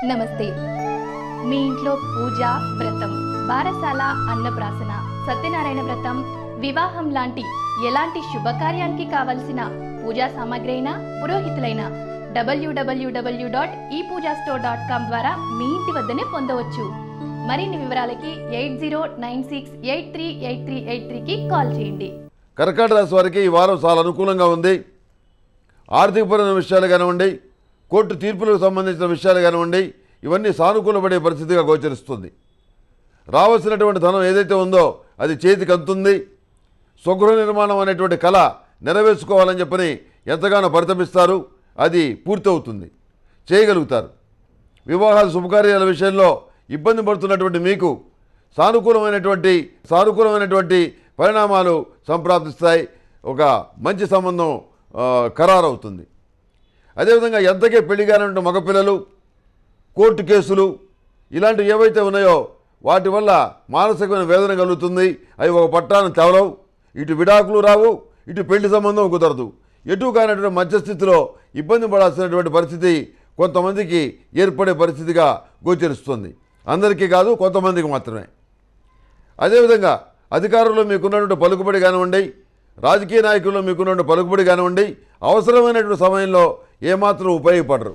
నమస్తే మీ ఇంట్లో పూజ వ్రతం బారసాల అన్నప్రాసన సత్యనారాయణ వ్రతం వివాహం లాంటి ఎలాంటి శుభకార్యానికి కావలసిన పూజా సామాగ్రి అయినా పురోహితులైన డబ్ల్యూడబ్ల్యూడబ్ల్యూ డాట్ ఈ పూజా స్టోర్ డాట్ కామ్ ద్వారా మీ ఇంటి వద్దనే పొందవచ్చు మరిన్ని వివరాలకి eight zero nine six eight three eight three eight త్రీకి కాల్ చేయండి కర్కాట రాశి వారికి ఈ వారం చాలా అనుకూలంగా ఉంది ఆర్థికపరమైన విషయాలు కానివ్వండి కోర్టు తీర్పులకు సంబంధించిన విషయాలు కానివ్వండి ఇవన్నీ సానుకూలపడే పరిస్థితిగా గోచరిస్తుంది రావాల్సినటువంటి ధనం ఏదైతే ఉందో అది చేతికి అందుతుంది స్వగృహ నిర్మాణం అనేటువంటి కళ నెరవేర్చుకోవాలని చెప్పని ఎంతగానో పరితపిస్తారు అది పూర్తవుతుంది చేయగలుగుతారు వివాహాల శుభకార్యాల విషయంలో ఇబ్బంది పడుతున్నటువంటి మీకు సానుకూలమైనటువంటి సానుకూలమైనటువంటి పరిణామాలు సంప్రాప్తిస్తాయి ఒక మంచి సంబంధం ఆ, ఖరారవుతుంది అదేవిధంగా ఎంతకే పెళ్లి కానిటువంటి మగపిల్లలు కోర్టు కేసులు ఇలాంటివి ఏవైతే ఉన్నాయో వాటి వల్ల మానసికమైన వేదన కలుగుతుంది అవి ఒక పట్టాన్ని తెవలవు ఇటు విడాకులు రావు ఇటు పెళ్లి సంబంధం కుదరదు ఎటు కానటువంటి మధ్యస్థితిలో ఇబ్బంది పడాల్సినటువంటి పరిస్థితి కొంతమందికి ఏర్పడే పరిస్థితిగా గోచరిస్తుంది అందరికీ కాదు కొంతమందికి మాత్రమే అదేవిధంగా అధికారంలో మీకున్నటువంటి పలుకుబడి కానివ్వండి రాజకీయ నాయకుల్లో మీకున్నటువంటి పలుకుబడి కానివ్వండి అవసరమైనటువంటి సమయంలో ఏమాత్రం ఉపయోగపడరు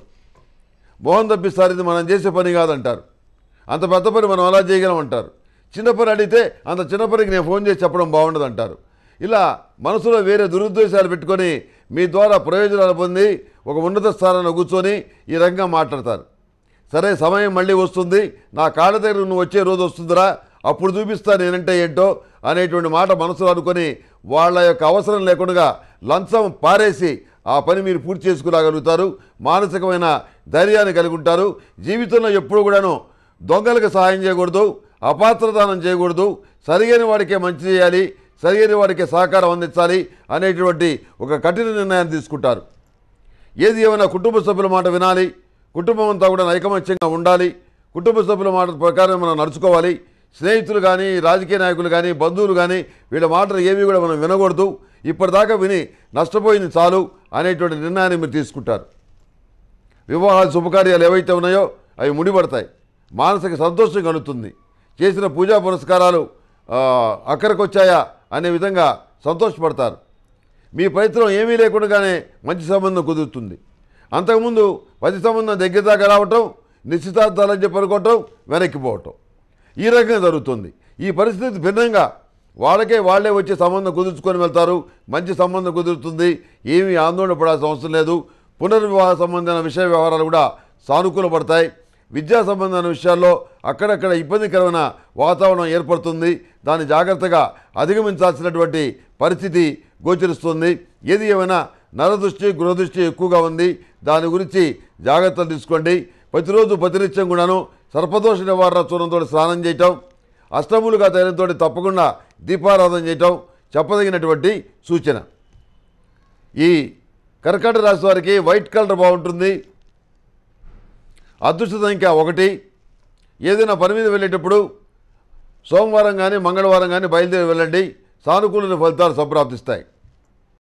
మోహన్ తప్పిస్తారు ఇది మనం చేసే పని కాదంటారు అంత పెద్ద పని మనం అలా చేయగలం అంటారు చిన్న పని అడిగితే అంత చిన్న పనికి నేను ఫోన్ చేసి చెప్పడం బాగుండదు అంటారు ఇలా మనసులో వేరే దురుద్దేశాలు పెట్టుకొని మీ ద్వారా ప్రయోజనాలు పొంది ఒక ఉన్నత స్థానంలో కూర్చొని ఈ రకంగా మాట్లాడతారు సరే సమయం మళ్ళీ వస్తుంది నా కాళ్ళ దగ్గర నువ్వు వచ్చే రోజు వస్తుందిరా అప్పుడు చూపిస్తా నేనంటే ఏంటో అనేటువంటి మాట మనసులో అనుకొని వాళ్ళ యొక్క అవసరం లేకుండా లంచం పారేసి ఆ పని మీరు పూర్తి చేసుకురాగలుగుతారు మానసికమైన ధైర్యాన్ని కలిగి ఉంటారు జీవితంలో ఎప్పుడు కూడాను దొంగలకు సహాయం చేయకూడదు అపాత్రదానం చేయకూడదు సరిగైన వాడికే మంచి చేయాలి సరిగైన వాడికే సహకారం అందించాలి అనేటువంటి ఒక కఠిన నిర్ణయాన్ని తీసుకుంటారు ఏది ఏమైనా కుటుంబ సభ్యుల మాట వినాలి కుటుంబం అంతా కూడా ఐకమత్యంగా ఉండాలి కుటుంబ సభ్యుల మాట ప్రకారం మనం నడుచుకోవాలి స్నేహితులు కానీ రాజకీయ నాయకులు కానీ బంధువులు కానీ వీళ్ళ మాటలు ఏవి కూడా మనం వినకూడదు ఇప్పటిదాకా విని నష్టపోయింది చాలు అనేటువంటి నిర్ణయాన్ని మీరు తీసుకుంటారు వివాహాలు శుభకార్యాలు ఏవైతే ఉన్నాయో అవి ముడిపడతాయి మానసిక సంతోషం కలుగుతుంది చేసిన పూజా పురస్కారాలు ఆ, అక్కడికి వచ్చాయా అనే విధంగా సంతోషపడతారు మీ ప్రయత్నం ఏమీ లేకుండానే మంచి సంబంధం కుదురుతుంది అంతకుముందు పది సంబంధం దగ్గర దాకా రావటం నిశ్చితార్థాలని చెప్పి అనుకోవటం వెనక్కిపోవటం ఈ రకంగా జరుగుతుంది ఈ పరిస్థితి భిన్నంగా వాళ్ళకే వాళ్ళే వచ్చే సంబంధం కుదుర్చుకొని వెళ్తారు మంచి సంబంధం కుదురుతుంది ఏమీ ఆందోళన పడాల్సిన అవసరం లేదు పునర్వివాహ సంబంధమైన విషయ వ్యవహారాలు కూడా సానుకూలపడతాయి విద్యా సంబంధమైన విషయాల్లో అక్కడక్కడ ఇబ్బందికరమైన వాతావరణం ఏర్పడుతుంది దాన్ని జాగ్రత్తగా అధిగమించాల్సినటువంటి పరిస్థితి గోచరిస్తుంది ఏది ఏమైనా నరదృష్టి గృహదృష్టి ఎక్కువగా ఉంది దాని గురించి జాగ్రత్తలు తీసుకోండి ప్రతిరోజు ప్రతినిత్యం కూడాను సర్పదోష నివారణ చూడంతో స్నానం చేయటం అష్టములుగా తైలంతో తప్పకుండా దీపారాధన చేయటం చెప్పదగినటువంటి సూచన ఈ కర్కాట రాశి వారికి వైట్ కలర్ బాగుంటుంది అదృష్ట సంఖ్య ఒకటి ఏదైనా పని మీద వెళ్ళేటప్పుడు సోమవారం కానీ మంగళవారం కానీ బయలుదేరి వెళ్ళండి సానుకూల ఫలితాలు సంప్రాప్తిస్తాయి